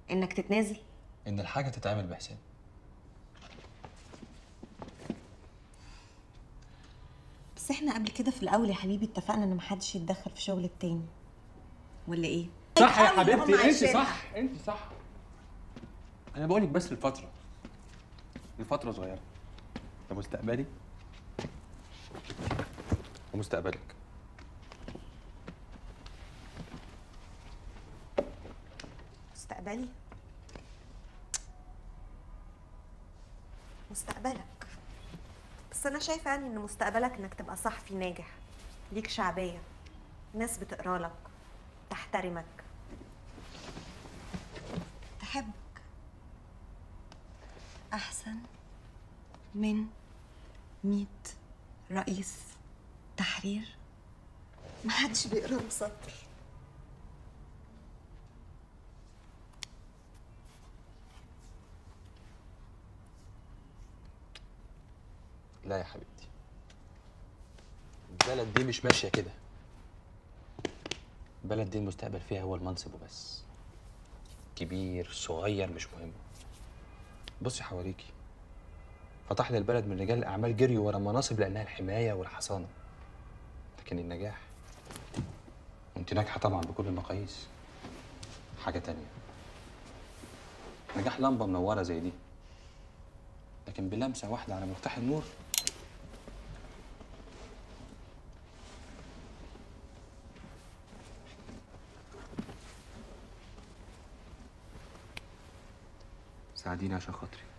انك تتنازل ان الحاجه تتعمل بحساب بس احنا قبل كده في الاول يا حبيبي اتفقنا ان محدش يتدخل في شغل التاني ولا ايه صح يا قوي اللي هم حبيبتي انت عايشينها. صح انت صح انا بقولك بس لفتره لفتره صغيره ده مستقبلي ومستقبلك مستقبلي مستقبلك بس انا شايفه يعني ان مستقبلك انك تبقى صحفي ناجح ليك شعبيه ناس بتقرا لك تحترمك تحبك احسن من ميت رئيس تحرير محدش بيقرا له سطر لا يا حبيبتي البلد دي مش ماشيه كده البلد دي المستقبل فيها هو المنصب وبس كبير صغير مش مهم بصي حواليكي فتح لي البلد من رجال الاعمال جريوا ورا مناصب لانها الحمايه والحصانه لكن النجاح وانت ناجحه طبعا بكل المقاييس حاجه تانية نجاح لمبه منوره زي دي لكن بلمسه واحده على مفتاح النور ساعديني عشان خاطري